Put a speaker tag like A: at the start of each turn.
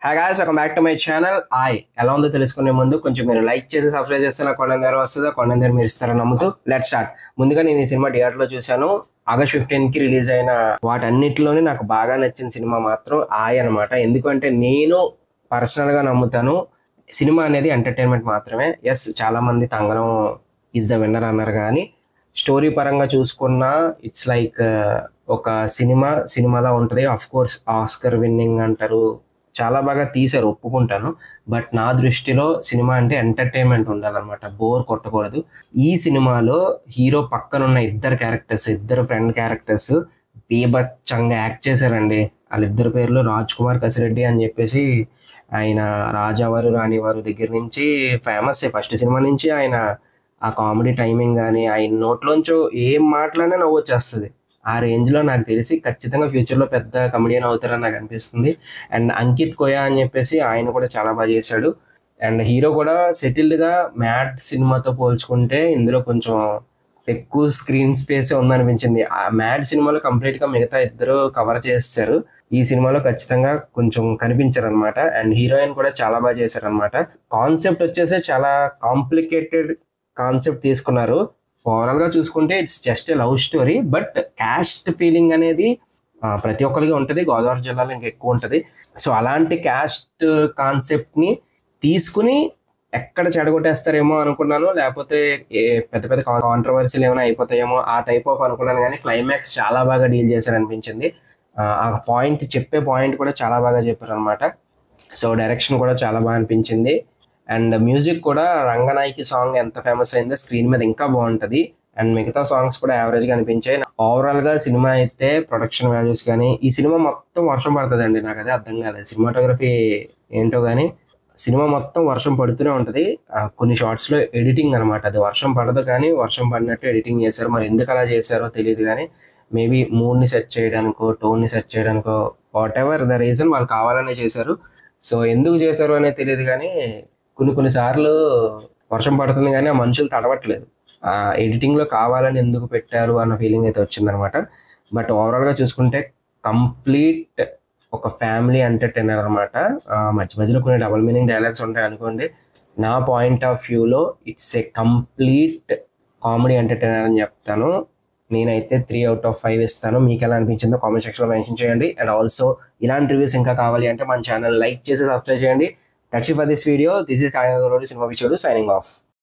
A: hi guys welcome back to my channel ఆయ్ ఎలా ఉందో తెలుసుకునే ముందు కొంచెం మీరు లైక్ చేసి సబ్స్క్రైబ్ చేస్తే నాకు కొండ దగ్గర వస్తుందో కొండ దగ్గర మీరు ఇస్తారని నమ్ముతూ లెట్ స్టార్ట్ ముందుగా నేను ఈ సినిమా థియేటర్ లో చూశాను ఆగస్ట్ ఫిఫ్టీన్ కి రిలీజ్ అయిన వాటన్నిటిలోనే నాకు బాగా నచ్చిన సినిమా మాత్రం ఆయ్ అనమాట ఎందుకంటే నేను పర్సనల్ గా నమ్ముతాను సినిమా అనేది ఎంటర్టైన్మెంట్ మాత్రమే ఎస్ చాలా మంది తంగరం ఇస్ ద విన్నర్ అన్నారు కానీ స్టోరీ పరంగా చూసుకున్నా ఇట్స్ లైక్ ఒక సినిమా సినిమాలా ఉంటుంది ఆఫ్ కోర్స్ ఆస్కర్ విన్నింగ్ అంటారు చాలా బాగా తీశారు ఒప్పుకుంటాను బట్ నా దృష్టిలో సినిమా అంటే ఎంటర్టైన్మెంట్ ఉండాలన్నమాట బోర్ కొట్టకూడదు ఈ సినిమాలో హీరో పక్కన ఉన్న ఇద్దరు క్యారెక్టర్స్ ఇద్దరు ఫ్రెండ్ క్యారెక్టర్స్ బీభత్సంగా యాక్ట్ చేశారండి వాళ్ళిద్దరు పేర్లు రాజ్ కుమార్ కసిరెడ్డి అని చెప్పేసి ఆయన రాజావారు రాణివారు దగ్గర నుంచి ఫేమస్ ఫస్ట్ సినిమా నుంచి ఆయన ఆ కామెడీ టైమింగ్ కానీ ఆయన నోట్లోంచో ఏం మాట్లాడినా నవ్వు వచ్చేస్తుంది ఆ రేంజ్లో నాకు తెలిసి ఖచ్చితంగా ఫ్యూచర్లో పెద్ద కమెడియన్ అవుతారని నాకు అనిపిస్తుంది అండ్ అంకిత్ కోయా అని చెప్పేసి ఆయన కూడా చాలా బాగా చేశాడు అండ్ హీరో కూడా సెటిల్డ్గా మ్యాడ్ సినిమాతో పోల్చుకుంటే ఇందులో కొంచెం ఎక్కువ స్క్రీన్ స్పేస్ ఉందనిపించింది ఆ మ్యాడ్ సినిమాలో కంప్లీట్గా మిగతా ఇద్దరు కవర్ చేస్తారు ఈ సినిమాలో ఖచ్చితంగా కొంచెం కనిపించారు అనమాట అండ్ హీరోయిన్ కూడా చాలా బాగా చేశారు అనమాట కాన్సెప్ట్ వచ్చేసి చాలా కాంప్లికేటెడ్ కాన్సెప్ట్ తీసుకున్నారు ఓవరాల్ గా చూసుకుంటే it's just a love story but caste feeling అనేది ఆ, ప్రతి ఒక్కరికి ఉంటుంది గోదావరి జిల్లాలో ఇంకా ఎక్కువ ఉంటుంది సో అలాంటి క్యాస్ట్ కాన్సెప్ట్ ని తీసుకుని ఎక్కడ చెడగొట్టేస్తారేమో అనుకున్నాను లేకపోతే ఏ పెద్ద పెద్ద కాంట్రవర్సీలు ఏమైనా అయిపోతాయేమో ఆ టైప్ ఆఫ్ అనుకున్నాను కానీ క్లైమాక్స్ చాలా బాగా డీల్ చేశారు అనిపించింది ఆ, ఆ పాయింట్ చెప్పే పాయింట్ కూడా చాలా బాగా చెప్పారు అనమాట సో డైరెక్షన్ కూడా చాలా బాగా అనిపించింది అండ్ మ్యూజిక్ కూడా రంగనాయకి సాంగ్ ఎంత ఫేమస్ అయిందో స్క్రీన్ మీద ఇంకా బాగుంటది అండ్ మిగతా సాంగ్స్ కూడా యావరేజ్ గా అనిపించాయి ఓవరాల్ గా సినిమా అయితే ప్రొడక్షన్ వాల్యూస్ కానీ ఈ సినిమా మొత్తం వర్షం పడుతుందండి నాకు అదే అర్థం కాలేదు సినిమాటోగ్రఫీ ఏంటో కానీ సినిమా మొత్తం వర్షం పడుతూనే ఉంటది ఆ, కొన్ని షార్ట్స్ లో ఎడిటింగ్ అనమాట అది వర్షం పడదు కానీ వర్షం పడినట్టు ఎడిటింగ్ చేశారు మరి ఎందుకు అలా చేశారో తెలియదు కానీ మేబీ మూడ్ ని సెట్ చేయడానికో టోన్ ని సెట్ చేయడానికో వాట్ ఎవర్ ద రీజన్ వాళ్ళు కావాలనే చేశారు సో ఎందుకు చేశారు అనేది తెలియదు కానీ కొన్ని కొన్ని సార్లు వర్షం పడుతుంది కానీ ఆ మనుషులు తడవట్లేదు ఆ ఎడిటింగ్ లో కావాలని ఎందుకు పెట్టారు అన్న ఫీలింగ్ అయితే వచ్చిందనమాట బట్ ఓవరాల్ గా చూసుకుంటే కంప్లీట్ ఒక ఫ్యామిలీ ఎంటర్టైనర్ అనమాట మధ్య మధ్యలో కొన్ని డబుల్ మీనింగ్ డైలాగ్స్ ఉంటాయి అనుకోండి నా పాయింట్ ఆఫ్ వ్యూలో it's a complete comedy entertainer అని చెప్తాను నేనైతే త్రీ అవుట్ ఆఫ్ ఫైవ్ ఇస్తాను మీకు ఎలా అనిపించిందో కామెంట్ సెక్షన్లో మెన్షన్ చేయండి అండ్ ఆల్సో ఇలాంటి రివ్యూస్ ఇంకా కావాలి అంటే మన ఛానల్ లైక్ చేసి సబ్స్క్రైబ్ చేయండి that's for this video this is కాయగూరు సినిమా విషయాలు సైనింగ్ ఆఫ్